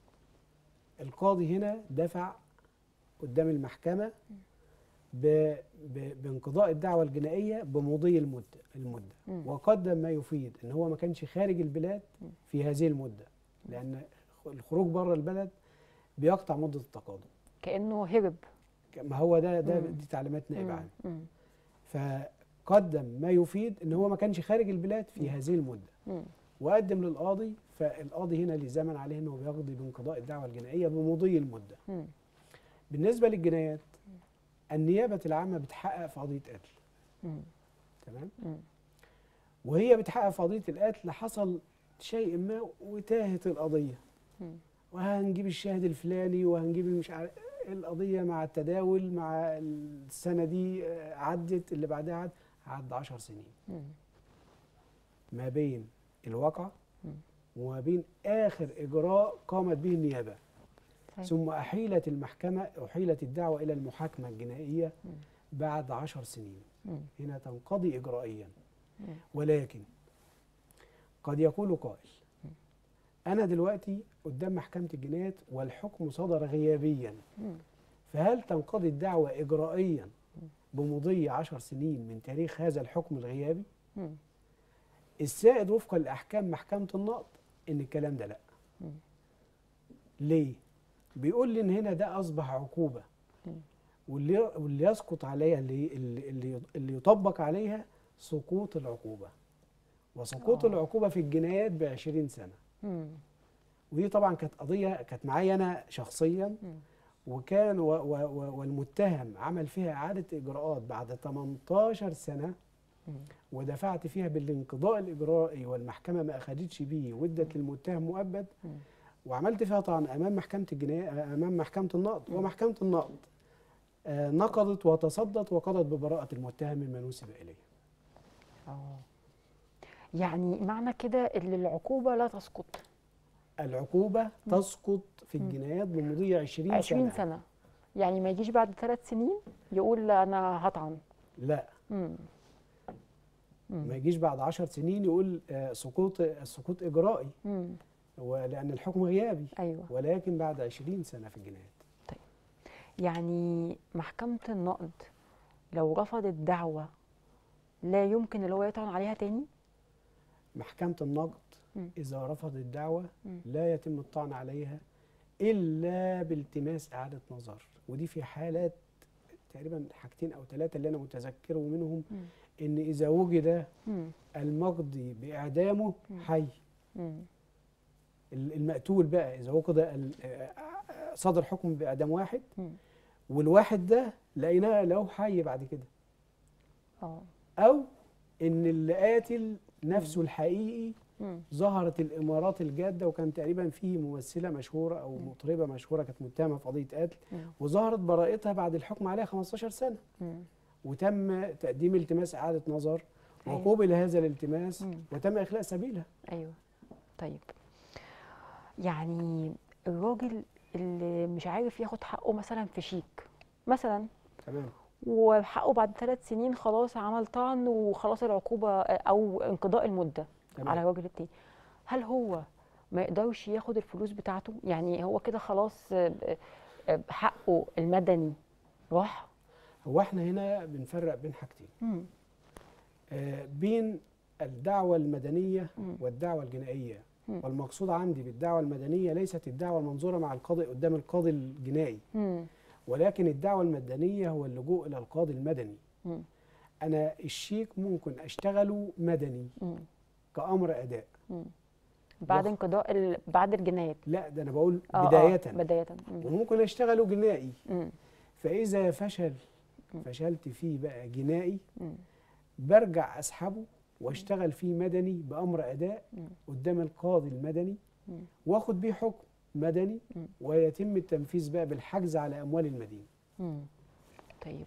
القاضي هنا دفع قدام المحكمة ب... ب... بانقضاء الدعوة الجنائية بمضي المدة المدة مم. وقدم ما يفيد ان هو ما كانش خارج البلاد مم. في هذه المدة لأن الخروج بره البلد بيقطع مدة التقاضي كأنه هرب ما هو ده ده مم. دي تعليمات نائب مم. عنه مم. فقدم ما يفيد ان هو ما كانش خارج البلاد في هذه المده مم. وقدم للقاضي فالقاضي هنا لزمن عليه انه بيقضي بانقضاء الدعوه الجنائيه بمضي المده مم. بالنسبه للجنايات النيابه العامه بتحقق في قضيه قتل مم. تمام مم. وهي بتحقق في قضيه القتل حصل شيء ما وتاهت القضيه مم. وهنجيب الشاهد الفلاني وهنجيب مش عارف القضيه مع التداول مع السنه دي آه، عدت اللي بعدها عد عد 10 سنين مم. ما بين الواقع مم. وما بين آخر إجراء قامت به النيابة صحيح. ثم أحيلت المحكمة أحيلت الدعوة إلى المحاكمة الجنائية مم. بعد عشر سنين مم. هنا تنقضي إجرائيا مم. ولكن قد يقول قائل أنا دلوقتي قدام محكمة الجنايات والحكم صدر غيابيا مم. فهل تنقضي الدعوة إجرائيا بمضي عشر سنين من تاريخ هذا الحكم الغيابي مم. السائد وفقا لأحكام محكمة النقض إن الكلام ده لأ مم. ليه؟ بيقول لي إن هنا ده أصبح عقوبة مم. واللي واللي يسقط عليها اللي اللي اللي- اللي يطبق عليها سقوط العقوبة وسقوط آه. العقوبة في الجنايات ب 20 سنة مم. ودي طبعا كانت قضية كانت معايا أنا شخصيا مم. وكان و و و والمتهم عمل فيها إعادة إجراءات بعد 18 سنة ودفعت فيها بالانقضاء الاجرائي والمحكمه ما اخدتش بيه وادت للمتهم مؤبد وعملت فيها طعن امام محكمه الجنايه امام محكمه النقض ومحكمه النقض آه، نقضت وتصدت وقضت ببراءه المتهم مما نسب اليه اه يعني معنى كده ان العقوبه لا تسقط العقوبه تسقط في الجنايات بمضي 20 سنه 20 سنه يعني ما يجيش بعد ثلاث سنين يقول لا انا هطعن لا مم. ما يجيش بعد 10 سنين يقول آه، سقوط سقوط اجرائي مم. ولان الحكم غيابي ايوه ولكن بعد 20 سنه في الجنايات يعني محكمه النقد لو رفضت دعوه لا يمكن اللي هو يطعن عليها تاني محكمة النقد مم. إذا رفضت الدعوة مم. لا يتم الطعن عليها إلا بالتماس إعادة نظر ودي في حالات تقريبا حاجتين أو ثلاثة اللي أنا متذكره منهم مم. إن إذا وجد مم. المقضي بإعدامه مم. حي مم. ال- المقتول بقى إذا وجد ال- آه، آه، صدر حكم بإعدام واحد مم. والواحد ده لقيناه له حي بعد كده اه أو إن اللي قاتل نفسه الحقيقي مم. ظهرت الامارات الجاده وكان تقريبا في ممثله مشهوره او مطربه مشهوره كانت متهمه في قضيه قتل مم. وظهرت براءتها بعد الحكم عليها 15 سنه مم. وتم تقديم التماس اعاده نظر أيوة. وقوبل هذا الالتماس مم. وتم اخلاء سبيلها ايوه طيب يعني الراجل اللي مش عارف ياخد حقه مثلا في شيك مثلا تمام وحقه بعد ثلاث سنين خلاص عمل طعن وخلاص العقوبة او انقضاء المدة تمام. على الراجل التاني هل هو ما يقدرش ياخد الفلوس بتاعته يعني هو كده خلاص آه، آه، حقه المدني راح هو احنا هنا بنفرق بين حاجتين مم. آه بين الدعوه المدنيه مم. والدعوه الجنائيه مم. والمقصود عندي بالدعوه المدنيه ليست الدعوه المنظوره مع القاضي قدام القاضي الجنائي مم. ولكن الدعوه المدنيه هو اللجوء الى القاضي المدني مم. انا الشيك ممكن اشتغله مدني مم. كامر اداء مم. بعد وخ- انقضاء ال... بعد الجنايات لا ده انا بقول آه، آه، بدايه بداية مم. وممكن اشتغله جنائي مم. فاذا فشل مم. فشلت فيه بقى جنائي مم. برجع اسحبه واشتغل فيه مدني بامر اداء مم. قدام القاضي المدني مم. واخد بيه حكم مدني مم. ويتم التنفيذ بقى بالحجز على اموال المدين مم. طيب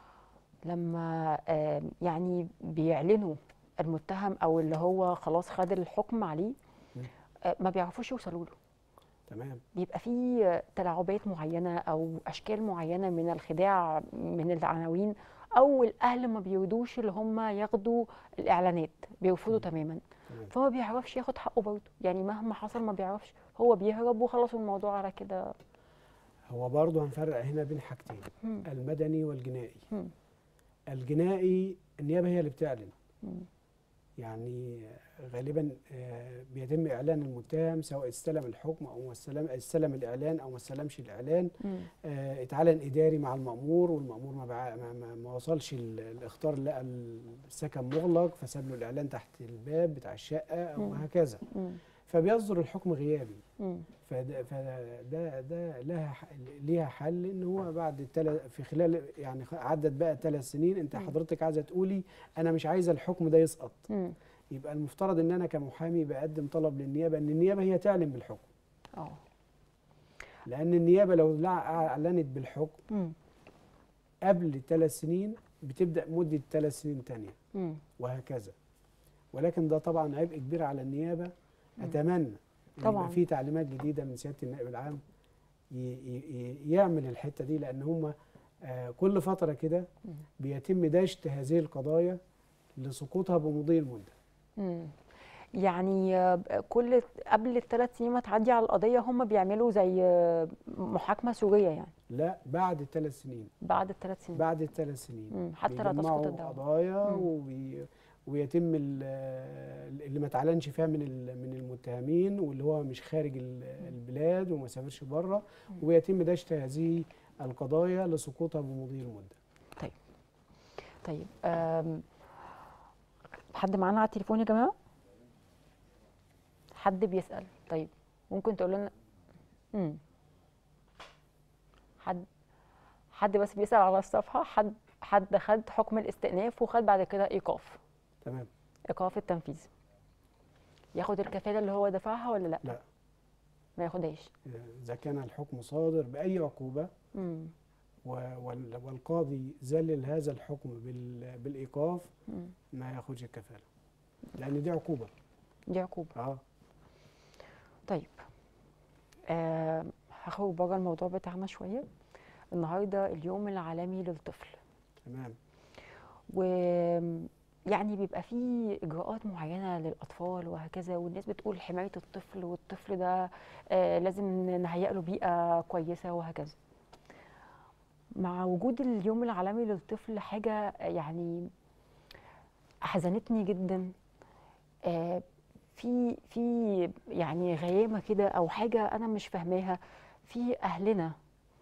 لما آه، يعني بيعلنوا المتهم او اللي هو خلاص خد الحكم عليه مم. آه، ما بيعرفوش يوصلوا له تمام بيبقى فيه تلاعبات معينه او اشكال معينه من الخداع من العناوين او الاهل ما بيرضوش اللي هم ياخدوا الاعلانات بيرفضوا تماما تمام فهو بيعرفش ياخد حقه برضه يعني مهما حصل ما بيعرفش هو بيهرب وخلص الموضوع على كده هو برضه هنفرق هنا بين حاجتين مم. المدني والجنائي مم. الجنائي النيابه هي اللي بتعلن مم. يعني غالبا آه، بيتم اعلان المتهم سواء استلم الحكم او ما استلم استلم الاعلان او ما استلمش الاعلان مم. آه، اتعلن اداري مع المامور والمامور ما, بع... ما, ما, ما وصلش ال- الاخطار لقى السكن مغلق فساب له الاعلان تحت الباب بتاع الشقه او مم. هكذا مم. فبيصدر الحكم غيابي مم. فده فده ده لها ح- ليها حل ان هو بعد التل... في خلال يعني خ- عدت بقى ثلاث سنين انت مم. حضرتك عايزه تقولي انا مش عايزه الحكم ده يسقط مم. يبقى المفترض ان انا كمحامي بقدم طلب للنيابه ان النيابه هي تعلن بالحكم اه لان النيابه لو لا- اعلنت بالحكم مم. قبل ثلاث سنين بتبدا مده ثلاث سنين تانية مم. وهكذا ولكن ده طبعا عبء كبير على النيابه اتمنى إن طبعاً. يبقى في تعليمات جديده من سياده النائب العام ي- ي- ي- يعمل الحته دي لان هم آه، كل فتره كده مم. بيتم دشت هذه القضايا لسقوطها بمضي المده مم. يعني آه، كل قبل الثلاث سنين ما تعدي على القضيه هم بيعملوا زي آه، محاكمه سوريه يعني لا بعد الثلاث سنين بعد الثلاث سنين بعد الثلاث سنين مم. حتى لا تسقط بيجمعوا الدعوه قضايا مم. وبي ويتم ال- اللي ما اتعلنش فيها من ال- من المتهمين واللي هو مش خارج ال- البلاد وما سافرش بره ويتم دشت هذه القضايا لسقوطها بمضي المده طيب آم، حد معانا على التليفون يا جماعه حد بيسال طيب ممكن تقول لنا امم حد حد بس بيسال على الصفحه حد حد خد حكم الاستئناف وخد بعد كده ايقاف تمام ايقاف التنفيذ ياخد الكفاله اللي هو دفعها ولا لا لا. ما ياخدهاش اذا كان الحكم صادر باي عقوبه مم. و- وال- والقاضي زلل هذا الحكم بال- بالايقاف مم. ما ياخدش الكفاله لان دي عقوبه دي عقوبه اه طيب آه هخرج بره الموضوع بتاعنا شويه النهارده اليوم العالمي للطفل تمام ويعني بيبقى فيه اجراءات معينه للاطفال وهكذا والناس بتقول حمايه الطفل والطفل ده آه لازم نهيئ له بيئه كويسه وهكذا مع وجود اليوم العالمي للطفل حاجه يعني احزنتني جدا آه في في يعني غيامه كده او حاجه انا مش فاهماها في اهلنا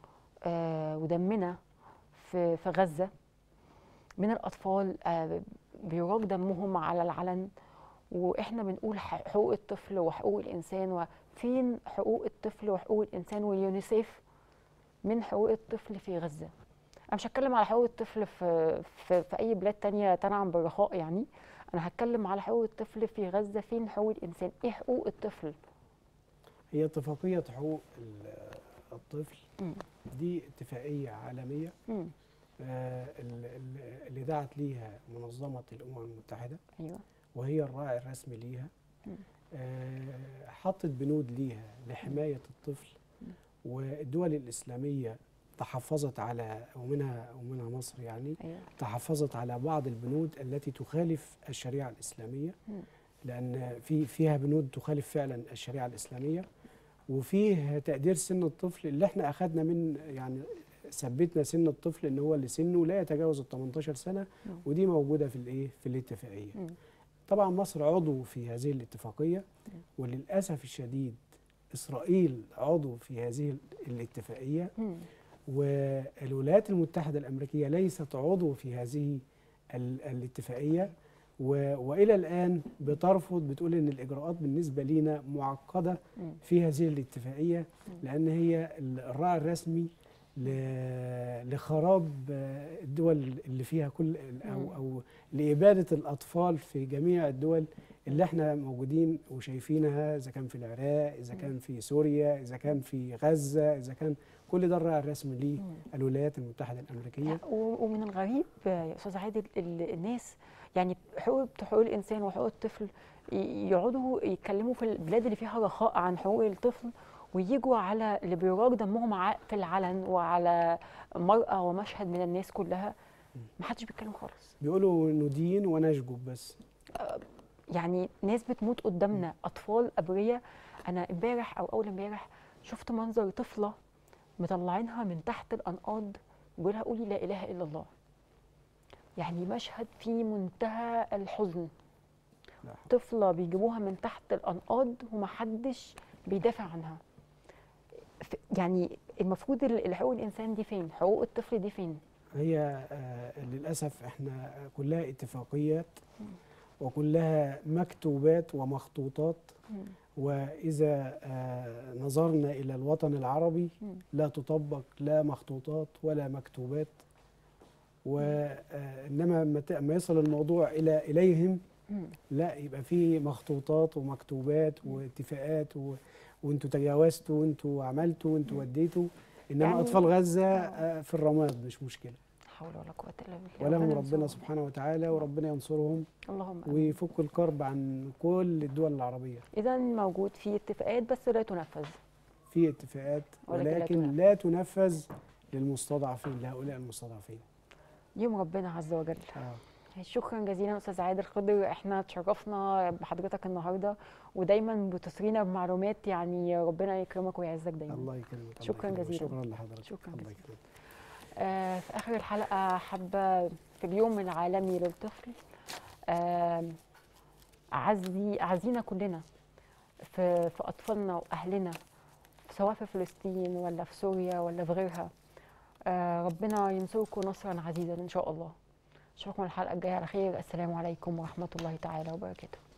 آه ودمنا في في غزه من الاطفال آه بيراق دمهم على العلن واحنا بنقول ح- حقوق الطفل وحقوق الانسان وفين حقوق الطفل وحقوق الانسان واليونيسيف من حقوق الطفل في غزه انا مش هتكلم على حقوق الطفل في في, في اي بلاد تانية تنعم بالرخاء يعني انا هتكلم على حقوق الطفل في غزه فين حقوق الانسان ايه حقوق الطفل هي اتفاقيه حقوق ال- الطفل مم. دي اتفاقيه عالميه مم. آه، ال- ال- اللي دعت ليها منظمه الامم المتحده ايوه وهي الراعي الرسمي ليها مم. آه، حطت بنود ليها لحماية الطفل والدول الإسلامية تحفظت على ومنها ومنها مصر يعني ايوه تحفظت على بعض البنود التي تخالف الشريعة الإسلامية مم. لأن في فيها بنود تخالف فعلا الشريعة الإسلامية وفيه تقدير سن الطفل اللي احنا أخذنا من يعني ثبتنا سن الطفل ان هو اللي سنه لا يتجاوز ال 18 سنه مم. ودي موجوده في الايه في الاتفاقيه مم. طبعا مصر عضو في هذه الاتفاقيه وللاسف الشديد اسرائيل عضو في هذه الاتفاقيه مم. والولايات المتحده الامريكيه ليست عضو في هذه ال- الاتفاقيه و- والى الان بترفض بتقول ان الاجراءات بالنسبه لينا معقده مم. في هذه الاتفاقيه لان هي ال- الراعي الرسمي ل- لخراب آه، الدول اللي فيها كل مم. او او لاباده الاطفال في جميع الدول اللي احنا موجودين وشايفينها اذا كان في العراق اذا كان في سوريا اذا كان في غزه اذا كان كل ده الراعي الرسمي ليه مم. الولايات المتحده الامريكيه و- ومن الغريب يا استاذ عادل ال- الناس يعني حقوق حقوق الانسان وحقوق الطفل ي- يقعدوا يتكلموا في البلاد اللي فيها رخاء عن حقوق الطفل ويجوا على اللي بيراق دمهم ع- في العلن وعلى مرأة ومشهد من الناس كلها ما حدش بيتكلم خالص بيقولوا ندين ونشجب بس يعني ناس بتموت قدامنا اطفال ابرياء انا امبارح او اول امبارح شفت منظر طفله مطلعينها من تحت الانقاض بيقولها قولي لا اله الا الله يعني مشهد في منتهى الحزن لا حول. طفله بيجيبوها من تحت الانقاض ومحدش بيدافع عنها ف- يعني المفروض ال- حقوق الانسان دي فين حقوق الطفل دي فين هي آه، للأسف احنا كلها اتفاقيات وكلها مكتوبات ومخطوطات وإذا آه، نظرنا إلى الوطن العربي مم. لا تطبق لا مخطوطات ولا مكتوبات وإنما ما ت- ما يصل الموضوع إلى إليهم مم. لا يبقى في مخطوطات ومكتوبات واتفاقات و... وانتوا تجاوزتوا وانتوا عملتوا وانتوا وديتوا انما يعني- اطفال غزه آه، في الرماد مش مشكله حول ولا قوه الا بالله ولهم ربنا ينصرهم. سبحانه وتعالى وربنا ينصرهم اللهم آمين. ويفك الكرب عن كل الدول العربيه إذا موجود في اتفاقات بس لا تنفذ في اتفاقات ولكن لا ولكن تنفذ. لا تنفذ للمستضعفين لهؤلاء المستضعفين يوم ربنا عز وجل آه. شكرا جزيلا استاذ عادل خضر احنا اتشرفنا بحضرتك النهارده ودايما بتثرينا بمعلومات يعني ربنا يكرمك ويعزك دايما الله يكرمك الله شكراً يكرمك. جزيلاً. شكرا لحضرتك شكراً الله جزيلاً. يكرمك آه في اخر الحلقه حابه في اليوم العالمي للطفل آه اعزي اعزينا كلنا في في اطفالنا واهلنا سواء في فلسطين ولا في سوريا ولا في غيرها آه ربنا ينصركم نصرا عزيزا ان شاء الله اشوفكم الحلقه الجايه على خير السلام عليكم ورحمه الله تعالى وبركاته